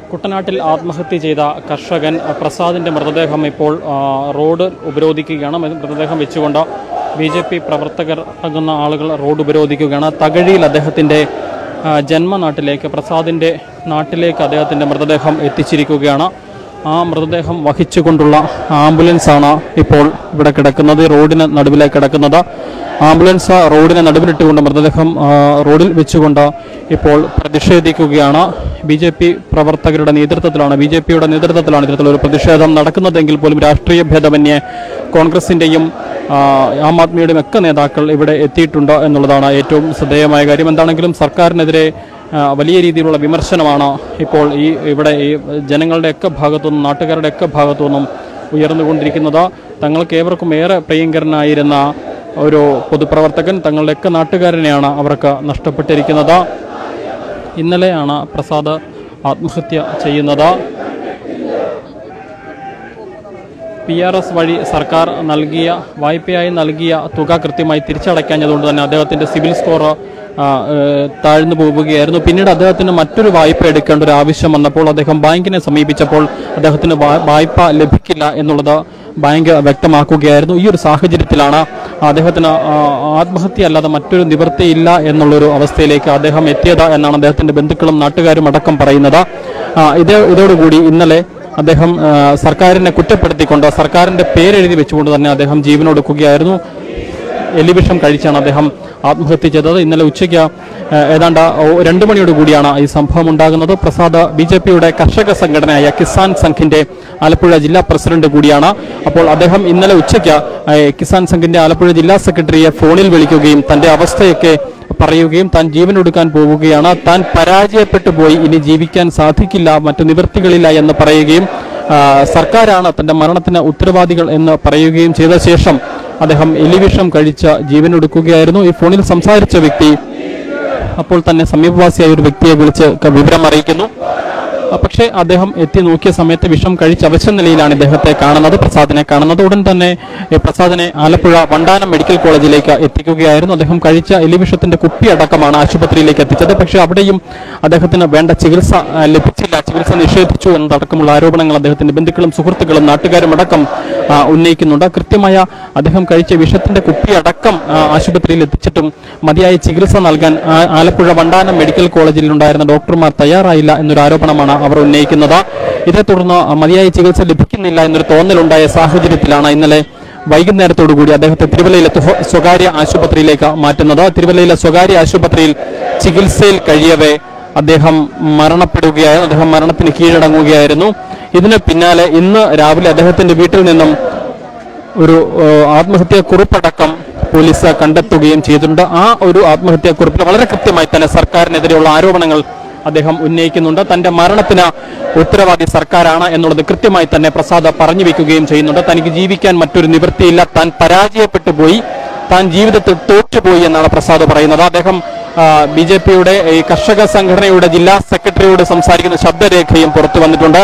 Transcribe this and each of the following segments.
കുട്ടനാട്ടിൽ ആത്മഹത്യ ചെയ്ത കർഷകൻ പ്രസാദിന്റെ മൃതദേഹം ഇപ്പോൾ ആ, റോഡ് ഉപരോധിക്കുകയാണ് മൃ- മൃതദേഹം വെച്ചുകൊണ്ട് ബി ജെ പി പ്രവർത്തകർ അടങ്ങുന്ന ആളുകൾ റോഡ് ഉപരോധിക്കുകയാണ് തകഴിയിൽ അദ്ദേഹത്തിന്റെ ആ, ജന്മനാട്ടിലേക്ക് പ്രസാദിന്റെ നാട്ടിലേക്ക് അദ്ദേഹത്തിന്റെ മൃതദേഹം എത്തിച്ചിരിക്കുകയാണ് ആ മൃതദേഹം വഹിച്ചുകൊണ്ടുള്ള ആംബുലൻസാണ് ഇപ്പോൾ ഇവിടെ കിടക്കുന്നത് റോഡിന് നടുവിലായി കിടക്കുന്നത് ആംബുലൻസ് റോഡിന് നടുവിലിട്ടുകൊണ്ട് മൃതദേഹം ആ, റോഡിൽ വെച്ചുകൊണ്ട് ഇപ്പോൾ പ്രതിഷേധിക്കുകയാണ് ബി ജെ പി പ്രവർത്തകരുടെ നേതൃത്വത്തിലാണ് ബി ജെ പിയുടെ നേതൃത്വത്തിലാണ് ഇത്തരത്തിലൊരു പ്രതിഷേധം നടക്കുന്നതെങ്കിൽ പോലും രാഷ്ട്രീയ ഭേദമന്യേ കോൺഗ്രസിൻ്റെയും ആം ആദ്മിയുടെയും ഒക്കെ നേതാക്കൾ ഇവിടെ എത്തിയിട്ടുണ്ട് എന്നുള്ളതാണ് ഏറ്റവും ശ്രദ്ധേയമായ കാര്യം എന്താണെങ്കിലും സർക്കാരിനെതിരെ ആ, വലിയ രീതിയിലുള്ള വിമർശനമാണ് ഇപ്പോൾ ഈ ഇവിടെ ഈ ജനങ്ങളുടെയൊക്കെ ഭാഗത്തുനിന്നും നാട്ടുകാരുടെയൊക്കെ ഭാഗത്തുനിന്നും ഉയർന്നുകൊണ്ടിരിക്കുന്നത് തങ്ങൾക്ക് ഏവർക്കും ഏറെ പ്രിയങ്കരനായിരുന്ന ഒരു പൊതുപ്രവർത്തകൻ തങ്ങളുടെയൊക്കെ നാട്ടുകാരനെയാണ് അവർക്ക് നഷ്ടപ്പെട്ടിരിക്കുന്നത് ഇന്നലെയാണ് പ്രസാദ് ആത്മഹത്യ ചെയ്യുന്നത് പി ആർ എസ് വഴി സർക്കാർ നൽകിയ വായ്പയായി നൽകിയ തുക കൃത്യമായി തിരിച്ചടയ്ക്കാഞ്ഞതുകൊണ്ട് തന്നെ അദ്ദേഹത്തിന്റെ സിവിൽ സ്കോർ ആ, ഏഹ്, താഴ്ന്നു പോവുകയായിരുന്നു പിന്നീട് അദ്ദേഹത്തിന് മറ്റൊരു വായ്പ എടുക്കേണ്ട ഒരു ആവശ്യം വന്നപ്പോൾ അദ്ദേഹം ബാങ്കിനെ സമീപിച്ചപ്പോൾ അദ്ദേഹത്തിന് വാ- വായ്പ ലഭിക്കില്ല എന്നുള്ളത് ബാങ്ക് വ്യക്തമാക്കുകയായിരുന്നു ഈ ഒരു സാഹചര്യത്തിലാണ് അദ്ദേഹത്തിന് ആ, ആത്മഹത്യ അല്ലാതെ മറ്റൊരു നിവൃത്തിയില്ല എന്നുള്ളൊരു അവസ്ഥയിലേക്ക് അദ്ദേഹം എത്തിയത് എന്നാണ് അദ്ദേഹത്തിന്റെ ബന്ധുക്കളും നാട്ടുകാരും അടക്കം പറയുന്നത് ആ, ഇത് ഇതോടുകൂടി ഇന്നലെ അദ്ദേഹം ആ, സർക്കാരിനെ കുറ്റപ്പെടുത്തിക്കൊണ്ട് സർക്കാരിന്റെ പേരെഴുതി വെച്ചുകൊണ്ട് തന്നെ അദ്ദേഹം ജീവനൊടുക്കുകയായിരുന്നു എലിവിഷം കഴിച്ചാണ് അദ്ദേഹം ആത്മഹത്യ ചെയ്തത് ഇന്നലെ ഉച്ചയ്ക്ക് ആ, ഏതാണ്ട് ഓ- രണ്ടു മണിയോട് കൂടിയാണ് ഈ സംഭവം ഉണ്ടാകുന്നത് പ്രസാദ് ബി ജെ പിയുടെ കർഷക സംഘടനയായ കിസാൻ സംഘിന്റെ ആലപ്പുഴ ജില്ലാ പ്രസിഡന്റ് കൂടിയാണ് അപ്പോൾ അദ്ദേഹം ഇന്നലെ ഉച്ചയ്ക്ക് ആ, കിസാൻ സംഘിന്റെ ആലപ്പുഴ ജില്ലാ സെക്രട്ടറിയെ ഫോണിൽ വിളിക്കുകയും തന്റെ അവസ്ഥയൊക്കെ പറയുകയും താൻ ജീവനൊടുക്കാൻ പോവുകയാണ് താൻ പരാജയപ്പെട്ടു പോയി ഇനി ജീവിക്കാൻ സാധിക്കില്ല മറ്റു നിവൃത്തികളില്ല എന്ന് പറയുകയും ആ, സർക്കാരാണ് തന്റെ മരണത്തിന് ഉത്തരവാദികൾ എന്ന് പറയുകയും ചെയ്ത ശേഷം അദ്ദേഹം എലിവിഷം കഴിച്ച ജീവനൊടുക്കുകയായിരുന്നു ഈ ഫോണിൽ സംസാരിച്ച വ്യക്തി അപ്പോൾ തന്നെ സമീപവാസിയായ ഒരു വ്യക്തിയെ വിളിച്ച് ക- വിവരം അറിയിക്കുന്നു ആ, പക്ഷേ അദ്ദേഹം എത്തി നോക്കിയ സമയത്ത് വിഷം കഴിച്ച് അവശ നിലയിലാണ് ഇദ്ദേഹത്തെ കാണുന്നത് പ്രസാദിനെ കാണുന്നത് ഉടൻ തന്നെ ഈ പ്രസാദിനെ ആലപ്പുഴ വണ്ടാനം മെഡിക്കൽ കോളേജിലേക്ക് എത്തിക്കുകയായിരുന്നു അദ്ദേഹം കഴിച്ച എലിവിഷത്തിന്റെ കുപ്പി അടക്കമാണ് ആശുപത്രിയിലേക്ക് എത്തിച്ചത് പക്ഷേ അവിടെയും അദ്ദേഹത്തിന് വേണ്ട ചികിത്സ ആ, ലഭിച്ചില്ല ചികിത്സ നിഷേധിച്ചു എന്നതടക്കമുള്ള ആരോപണങ്ങൾ അദ്ദേഹത്തിന്റെ ബന്ധുക്കളും സുഹൃത്തുക്കളും നാട്ടുകാരും അടക്കം ആ, ഉന്നയിക്കുന്നുണ്ട് കൃത്യമായ അദ്ദേഹം കഴിച്ച വിഷത്തിന്റെ കുപ്പി അടക്കം ആ, ആശുപത്രിയിൽ എത്തിച്ചിട്ടും മതിയായ ചികിത്സ നൽകാൻ ആ, ആലപ്പുഴ വണ്ടാനം മെഡിക്കൽ കോളേജിൽ ഉണ്ടായിരുന്ന ഡോക്ടർമാർ തയ്യാറായില്ല എന്നൊരു ആരോപണമാണ് അവർ ഉന്നയിക്കുന്നത് ഇതേ തുടർന്ന് മതിയായ ചികിത്സ ലഭിക്കുന്നില്ല എന്നൊരു തോന്നലുണ്ടായ സാഹചര്യത്തിലാണ് ഇന്നലെ വൈകുന്നേരത്തോടുകൂടി അദ്ദേഹത്തെ തിരുവല്ലയിലെ തുഹ- സ്വകാര്യ ആശുപത്രിയിലേക്ക് മാറ്റുന്നത് തിരുവല്ലയിലെ സ്വകാര്യ ആശുപത്രിയിൽ ചികിത്സയിൽ കഴിയവേ അദ്ദേഹം മരണപ്പെടുകയായിരുന്നു അദ്ദേഹം മരണത്തിന് കീഴടങ്ങുകയായിരുന്നു ഇതിന് പിന്നാലെ ഇന്ന് രാവിലെ അദ്ദേഹത്തിന്റെ വീട്ടിൽ നിന്നും ഒരു ഏഹ്, ആത്മഹത്യാ കുറിപ്പടക്കം പോലീസ് കണ്ടെത്തുകയും ചെയ്തിട്ടുണ്ട് ആ ഒരു ആത്മഹത്യാ കുറിപ്പിൽ വളരെ കൃത്യമായി തന്നെ സർക്കാരിനെതിരെയുള്ള ആരോപണങ്ങൾ അദ്ദേഹം ഉന്നയിക്കുന്നുണ്ട് തന്റെ മരണത്തിന് ഉത്തരവാദി സർക്കാരാണ് എന്നുള്ളത് കൃത്യമായി തന്നെ പ്രസാദ് പറഞ്ഞു വെക്കുകയും ചെയ്യുന്നുണ്ട് തനിക്ക് ജീവിക്കാൻ മറ്റൊരു നിവൃത്തിയില്ല താൻ പരാജയപ്പെട്ടു പോയി താൻ ജീവിതത്തിൽ തോറ്റുപോയി എന്നാണ് പ്രസാദ് പറയുന്നത് അദ്ദേഹം ബി ജെ പിയുടെ ഈ കർഷക സംഘടനയുടെ ജില്ലാ സെക്രട്ടറിയോട് സംസാരിക്കുന്ന ശബ്ദരേഖയും പുറത്തു വന്നിട്ടുണ്ട്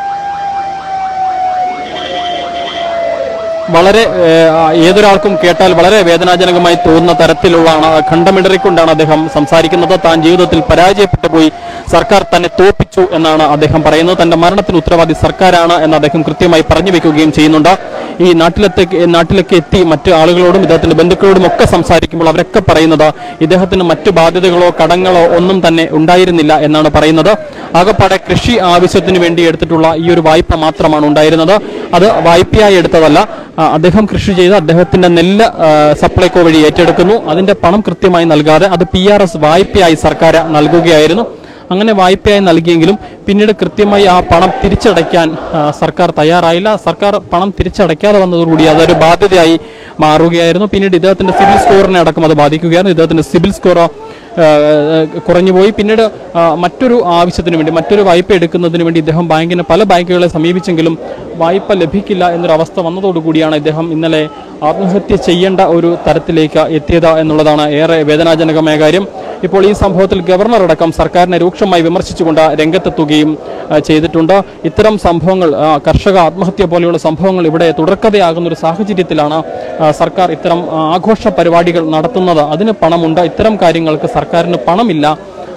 വളരെ ഏഹ്, ഏതൊരാൾക്കും കേട്ടാൽ വളരെ വേദനാജനകമായി തോന്നുന്ന തരത്തിലുള്ളതാണ് ഖണ്ഡമിടറിക്കൊണ്ടാണ് അദ്ദേഹം സംസാരിക്കുന്നത് താൻ ജീവിതത്തിൽ പരാജയപ്പെട്ടു പോയി സർക്കാർ തന്നെ തോപ്പിച്ചു എന്നാണ് അദ്ദേഹം പറയുന്നത് തന്റെ മരണത്തിന് ഉത്തരവാദി സർക്കാരാണ് എന്ന് അദ്ദേഹം കൃത്യമായി പറഞ്ഞു വെക്കുകയും ചെയ്യുന്നുണ്ട് ഈ നാട്ടിലത്തേക്ക് നാട്ടിലേക്ക് എത്തി മറ്റു ആളുകളോടും ഇദ്ദേഹത്തിന്റെ ബന്ധുക്കളോടും ഒക്കെ സംസാരിക്കുമ്പോൾ അവരൊക്കെ പറയുന്നത് ഇദ്ദേഹത്തിന് മറ്റു ബാധ്യതകളോ കടങ്ങളോ ഒന്നും തന്നെ ഉണ്ടായിരുന്നില്ല എന്നാണ് പറയുന്നത് ആകപ്പാടെ കൃഷി ആവശ്യത്തിന് വേണ്ടി എടുത്തിട്ടുള്ള ഈ ഒരു വായ്പ മാത്രമാണ് ഉണ്ടായിരുന്നത് അത് വായ്പയായി എടുത്തതല്ല ആ, അദ്ദേഹം കൃഷി ചെയ്ത് അദ്ദേഹത്തിന്റെ നെല്ല് ആ, സപ്ലൈകോ വഴി ഏറ്റെടുക്കുന്നു അതിന്റെ പണം കൃത്യമായി നൽകാതെ അത് പി ആർ എസ് വായ്പയായി സർക്കാർ നൽകുകയായിരുന്നു അങ്ങനെ വായ്പയായി നൽകിയെങ്കിലും പിന്നീട് കൃത്യമായി ആ പണം തിരിച്ചടയ്ക്കാൻ ആ, സർക്കാർ തയ്യാറായില്ല സർക്കാർ പണം തിരിച്ചടയ്ക്കാതെ വന്നതോടുകൂടി അതൊരു ബാധ്യതയായി മാറുകയായിരുന്നു പിന്നീട് ഇദ്ദേഹത്തിന്റെ സിവിൽ സ്കോറിനെ അടക്കം അത് ബാധിക്കുകയായിരുന്നു ഇദ്ദേഹത്തിന്റെ സിവിൽ സ്കോർ കുറഞ്ഞുപോയി പിന്നീട് ആ, മറ്റൊരു ആവശ്യത്തിന് വേണ്ടി മറ്റൊരു വായ്പ എടുക്കുന്നതിന് വേണ്ടി ഇദ്ദേഹം ബാങ്കിനെ പല ബാങ്കുകളെ സമീപിച്ചെങ്കിലും വായ്പ ലഭിക്കില്ല എന്നൊരു അവസ്ഥ വന്നതോടുകൂടിയാണ് ഇദ്ദേഹം ഇന്നലെ ആത്മഹത്യ ചെയ്യേണ്ട ഒരു തരത്തിലേക്ക് എത്തിയത് എന്നുള്ളതാണ് ഏറെ വേദനാജനകമായ കാര്യം ഇപ്പോൾ ഈ സംഭവത്തിൽ ഗവർണർ അടക്കം സർക്കാരിനെ രൂക്ഷമായി വിമർശിച്ചുകൊണ്ട് രംഗത്തെത്തുകയും ആ, ചെയ്തിട്ടുണ്ട് ഇത്തരം സംഭവങ്ങൾ ആ, കർഷക ആത്മഹത്യ പോലെയുള്ള സംഭവങ്ങൾ ഇവിടെ തുടർക്കഥയാകുന്ന ഒരു സാഹചര്യത്തിലാണ് ആ, സർക്കാർ ഇത്തരം ആ, ആഘോഷ പരിപാടികൾ നടത്തുന്നത് അതിന് പണമുണ്ട് ഇത്തരം കാര്യങ്ങൾക്ക് സർക്കാരിന് പണമില്ല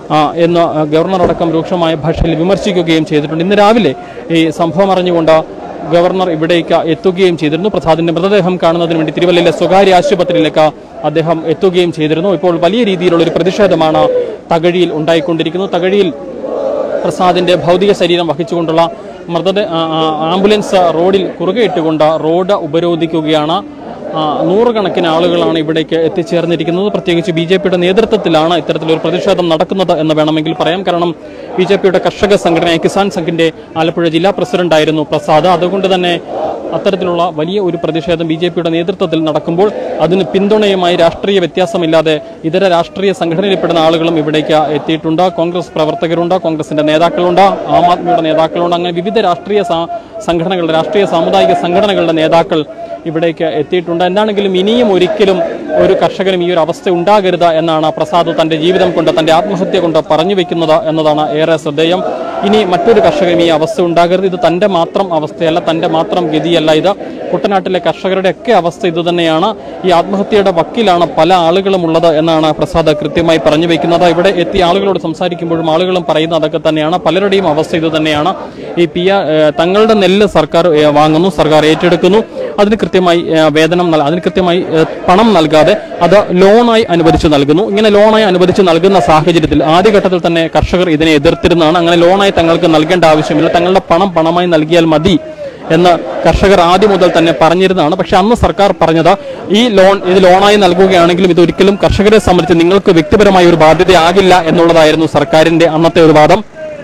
ആ, എന്ന് ഗവർണർ അടക്കം രൂക്ഷമായ ഭാഷയിൽ വിമർശിക്കുകയും ചെയ്തിട്ടുണ്ട് ഇന്ന് രാവിലെ ഈ സംഭവം അറിഞ്ഞുകൊണ്ട് ഗവർണർ ഇവിടേക്ക് എത്തുകയും ചെയ്തിരുന്നു പ്രസാദിന്റെ മൃതദേഹം കാണുന്നതിന് വേണ്ടി തിരുവല്ലയിലെ സ്വകാര്യ ആശുപത്രിയിലേക്ക് അദ്ദേഹം എത്തുകയും ചെയ്തിരുന്നു ഇപ്പോൾ വലിയ രീതിയിലുള്ള ഒരു പ്രതിഷേധമാണ് തകഴിയിൽ ഉണ്ടായിക്കൊണ്ടിരിക്കുന്നത് തകഴിയിൽ പ്രസാദിന്റെ ഭൗതിക ശരീരം വഹിച്ചുകൊണ്ടുള്ള മൃതദേ ആ, ആ, ആംബുലൻസ് റോഡിൽ കുറുകെ ഇട്ടുകൊണ്ട് റോഡ് ഉപരോധിക്കുകയാണ് ആ, നൂറുകണക്കിന് ആളുകളാണ് ഇവിടേക്ക് എത്തിച്ചേർന്നിരിക്കുന്നത് പ്രത്യേകിച്ച് ബി ജെ പിയുടെ നേതൃത്വത്തിലാണ് ഇത്തരത്തിലൊരു പ്രതിഷേധം നടക്കുന്നത് എന്ന് വേണമെങ്കിൽ പറയാം കാരണം ബി ജെ പിയുടെ കർഷക സംഘടനയായ കിസാൻ സംഘിന്റെ ആലപ്പുഴ ജില്ലാ പ്രസിഡന്റായിരുന്നു പ്രസാദ് അതുകൊണ്ട് തന്നെ അത്തരത്തിലുള്ള വലിയ ഒരു പ്രതിഷേധം ബി ജെ പിയുടെ നേതൃത്വത്തിൽ നടക്കുമ്പോൾ അതിന് പിന്തുണയുമായി രാഷ്ട്രീയ വ്യത്യാസമില്ലാതെ ഇതര രാഷ്ട്രീയ സംഘടനയിൽപ്പെടുന്ന ആളുകളും ഇവിടേക്ക് എത്തിയിട്ടുണ്ട് കോൺഗ്രസ് പ്രവർത്തകരുണ്ട് കോൺഗ്രസിന്റെ നേതാക്കളുണ്ട് ആം ആദ്മിയുടെ നേതാക്കളുണ്ട് അങ്ങനെ വിവിധ രാഷ്ട്രീയ സാ- സംഘടനകളുടെ രാഷ്ട്രീയ സാമുദായിക സംഘടനകളുടെ നേതാക്കൾ ഇവിടേക്ക് എത്തിയിട്ടുണ്ട് എന്താണെങ്കിലും ഇനിയും ഒരിക്കലും ഒരു കർഷകനും ഈ ഒരു അവസ്ഥ ഉണ്ടാകരുത് എന്നാണ് പ്രസാദ് തന്റെ ജീവിതം കൊണ്ട് തന്റെ ആത്മഹത്യ കൊണ്ട് പറഞ്ഞു വെക്കുന്നത് എന്നതാണ് ഏറെ ശ്രദ്ധേയം ഇനി മറ്റൊരു കർഷകനും ഈ അവസ്ഥ ഉണ്ടാകരുത് ഇത് തന്റെ മാത്രം അവസ്ഥയല്ല തന്റെ മാത്രം ഗതിയല്ല ഇത് കുട്ടനാട്ടിലെ കർഷകരുടെ ഒക്കെ അവസ്ഥ ഇതുതന്നെയാണ് ഈ ആത്മഹത്യയുടെ വക്കിലാണ് പല ആളുകളും ഉള്ളത് എന്നാണ് പ്രസാദ് കൃത്യമായി പറഞ്ഞു വെക്കുന്നത് ഇവിടെ എത്തിയ ആളുകളോട് സംസാരിക്കുമ്പോഴും ആളുകളും പറയുന്നത് അതൊക്കെ തന്നെയാണ് പലരുടെയും അവസ്ഥ ഇത് തന്നെയാണ് ഈ പി ആർ തങ്ങളുടെ നെല്ല് സർക്കാർ ഏ, വാങ്ങുന്നു സർക്കാർ ഏറ്റെടുക്കുന്നു അതിന് കൃത്യമായി ഏ, വേതനം നൽ- അതിന് കൃത്യമായി ഏ, പണം നൽകാതെ അത് ലോണായി അനുവദിച്ചു നൽകുന്നു ഇങ്ങനെ ലോണായി അനുവദിച്ചു നൽകുന്ന സാഹചര്യത്തിൽ ആദ്യഘട്ടത്തിൽ തന്നെ കർഷകർ ഇതിനെ എതിർത്തിരുന്നതാണ് അങ്ങനെ ലോണായി തങ്ങൾക്ക് നൽകേണ്ട ആവശ്യമില്ല തങ്ങളുടെ പണം പണമായി നൽകിയാൽ മതി എന്ന് കർഷകർ ആദ്യം മുതൽ തന്നെ പറഞ്ഞിരുന്നതാണ് പക്ഷെ അന്ന് സർക്കാർ പറഞ്ഞത് ഈ ലോൺ ഇത് ലോണായി നൽകുകയാണെങ്കിലും ഇത് ഒരിക്കലും കർഷകരെ സംബന്ധിച്ച് നിങ്ങൾക്ക് വ്യക്തിപരമായ ഒരു ബാധ്യതയാകില്ല എന്നുള്ളതായിരുന്നു സർക്കാരിന്റെ അന്നത്തെ ഒരു വാദം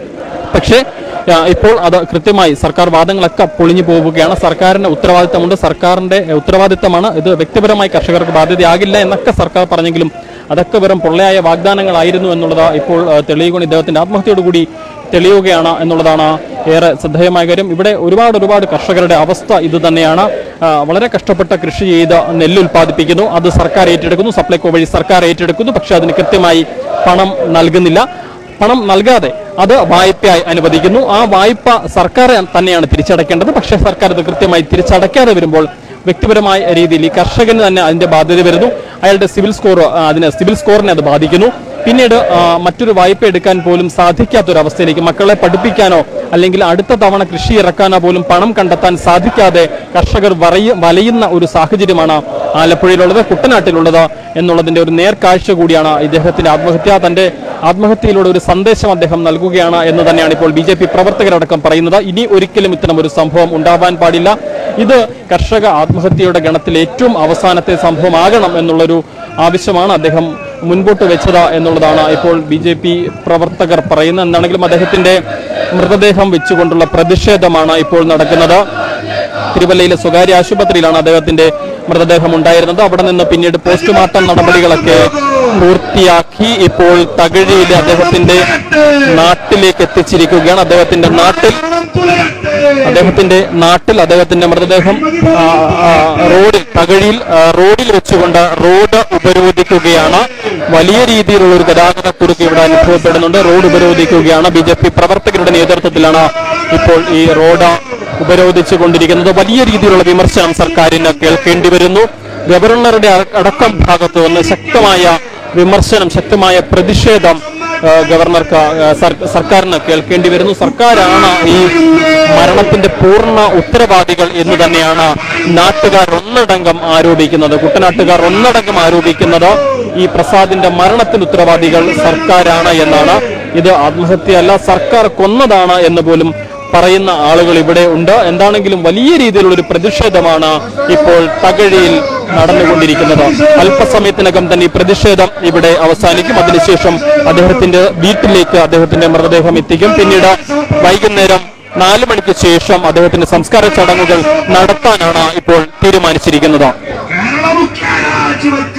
പക്ഷേ ആ, ഇപ്പോൾ അത് കൃത്യമായി സർക്കാർ വാദങ്ങളൊക്കെ പൊളിഞ്ഞു പോവുകയാണ് സർക്കാരിന്റെ ഉത്തരവാദിത്തമുണ്ട് സർക്കാരിന്റെ ഏ, ഉത്തരവാദിത്തമാണ് ഇത് വ്യക്തിപരമായി കർഷകർക്ക് ബാധ്യതയാകില്ല എന്നൊക്കെ സർക്കാർ പറഞ്ഞെങ്കിലും അതൊക്കെ വെറും പൊള്ളയായ വാഗ്ദാനങ്ങളായിരുന്നു എന്നുള്ളത് ഇപ്പോൾ ആ, തെളിയുകയാണ് ഇദ്ദേഹത്തിന്റെ ആത്മഹത്യയോടുകൂടി തെളിയുകയാണ് എന്നുള്ളതാണ് ഏറെ ശ്രദ്ധേയമായ കാര്യം ഇവിടെ ഒരുപാട് ഒരുപാട് കർഷകരുടെ അവസ്ഥ ഇത് തന്നെയാണ് ആ, വളരെ കഷ്ടപ്പെട്ട കൃഷി ചെയ്ത് നെല്ല് ഉൽപ്പാദിപ്പിക്കുന്നു അത് സർക്കാർ ഏറ്റെടുക്കുന്നു സപ്ലൈകോ വഴി സർക്കാർ ഏറ്റെടുക്കുന്നു പക്ഷെ അതിന് കൃത്യമായി പണം നൽകുന്നില്ല പണം നൽകാതെ അത് വായ്പയായി അനുവദിക്കുന്നു ആ വായ്പ സർക്കാർ തന്നെയാണ് തിരിച്ചടയ്ക്കേണ്ടത് പക്ഷേ സർക്കാർ അത് കൃത്യമായി തിരിച്ചടയ്ക്കാതെ വരുമ്പോൾ വ്യക്തിപരമായ രീതിയിൽ ഈ കർഷകന് തന്നെ അതിന്റെ ബാധ്യത വരുന്നു അയാളുടെ സിവിൽ സ്കോർ ആ, അതിന് സിവിൽ സ്കോറിനെ അത് ബാധിക്കുന്നു പിന്നീട് ആ, മറ്റൊരു വായ്പ എടുക്കാൻ പോലും സാധിക്കാത്തൊരവസ്ഥയിലേക്ക് മക്കളെ പഠിപ്പിക്കാനോ അല്ലെങ്കിൽ അടുത്ത തവണ കൃഷി ഇറക്കാനോ പോലും പണം കണ്ടെത്താൻ സാധിക്കാതെ കർഷകർ വറയ വലയുന്ന ഒരു സാഹചര്യമാണ് ആലപ്പുഴയിലുള്ളത് കുട്ടനാട്ടിലുള്ളത് എന്നുള്ളതിന്റെ ഒരു നേർക്കാഴ്ച കൂടിയാണ് ഇദ്ദേഹത്തിന്റെ ആത്മഹത്യ തന്റെ ആത്മഹത്യയിലൂടെ ഒരു സന്ദേശം അദ്ദേഹം നൽകുകയാണ് എന്ന് തന്നെയാണ് ഇപ്പോൾ ബി ജെ പി പ്രവർത്തകരടക്കം പറയുന്നത് ഇനി ഒരിക്കലും ഇത്തരം ഒരു സംഭവം ഉണ്ടാവാൻ പാടില്ല ഇത് കർഷക ആത്മഹത്യയുടെ ഗണത്തിൽ ഏറ്റവും അവസാനത്തെ സംഭവമാകണം എന്നുള്ളൊരു ആവശ്യമാണ് അദ്ദേഹം മുൻപോട്ട് വെച്ചത് എന്നുള്ളതാണ് ഇപ്പോൾ ബി ജെ പി പ്രവർത്തകർ പറയുന്നത് എന്താണെങ്കിലും അദ്ദേഹത്തിന്റെ മൃതദേഹം വെച്ചുകൊണ്ടുള്ള പ്രതിഷേധമാണ് ഇപ്പോൾ നടക്കുന്നത് തിരുവല്ലയിലെ സ്വകാര്യ ആശുപത്രിയിലാണ് അദ്ദേഹത്തിന്റെ മൃതദേഹം ഉണ്ടായിരുന്നത് അവിടെ നിന്ന് പിന്നീട് പോസ്റ്റ്മോർട്ടം നടപടികളൊക്കെ പൂർത്തിയാക്കി ഇപ്പോൾ തകഴിയിൽ അദ്ദേഹത്തിന്റെ നാട്ടിലേക്ക് എത്തിച്ചിരിക്കുകയാണ് അദ്ദേഹത്തിന്റെ നാട്ടിൽ അദ്ദേഹത്തിന്റെ നാട്ടിൽ അദ്ദേഹത്തിന്റെ മൃതദേഹം ആ, ആ, റോഡിൽ തകഴിയിൽ ആ, റോഡിൽ വെച്ചുകൊണ്ട് റോഡ് ഉപരോധിക്കുകയാണ് വലിയ രീതിയിലുള്ള ഒരു ഗതാഗത കുറുക്ക് ഇവിടെ അനുഭവപ്പെടുന്നുണ്ട് റോഡ് ഉപരോധിക്കുകയാണ് ബി ജെ പി പ്രവർത്തകരുടെ നേതൃത്വത്തിലാണ് ഇപ്പോൾ ഈ റോഡ് ഉപരോധിച്ചു കൊണ്ടിരിക്കുന്നത് വലിയ രീതിയിലുള്ള വിമർശനം സർക്കാരിന് കേൾക്കേണ്ടി വരുന്നു ഗവർണറുടെ അട- അടക്കം ഭാഗത്ത് നിന്ന് ശക്തമായ വിമർശനം ശക്തമായ പ്രതിഷേധം ആ, ഗവർണർക്ക് ആ, സർ- സർക്കാരിന് കേൾക്കേണ്ടി വരുന്നു സർക്കാരാണ് ഈ മരണത്തിന്റെ പൂർണ്ണ ഉത്തരവാദികൾ എന്ന് തന്നെയാണ് നാട്ടുകാർ ഒന്നടങ്കം ആരോപിക്കുന്നത് കുട്ടനാട്ടുകാർ ഒന്നടങ്കം ആരോപിക്കുന്നത് ഈ പ്രസാദിന്റെ മരണത്തിന് ഉത്തരവാദികൾ സർക്കാരാണ് എന്നാണ് ഇത് ആത്മഹത്യയല്ല സർക്കാർ കൊന്നതാണ് എന്ന് പോലും പറയുന്ന ആളുകൾ ഇവിടെ ഉണ്ട് എന്താണെങ്കിലും വലിയ രീതിയിലുള്ള ഒരു പ്രതിഷേധമാണ് ഇപ്പോൾ തകഴിയിൽ നടന്നുകൊണ്ടിരിക്കുന്നത് അല്പസമയത്തിനകം തന്നെ ഈ പ്രതിഷേധം ഇവിടെ അവസാനിക്കും അതിനുശേഷം അദ്ദേഹത്തിന്റെ വീട്ടിലേക്ക് അദ്ദേഹത്തിന്റെ മൃതദേഹം എത്തിക്കും പിന്നീട് വൈകുന്നേരം നാല് മണിക്ക് ശേഷം അദ്ദേഹത്തിന്റെ സംസ്കാര ചടങ്ങുകൾ നടത്താനാണ് ഇപ്പോൾ തീരുമാനിച്ചിരിക്കുന്നത് കേരള മുഖ്യരാജിവെച്ച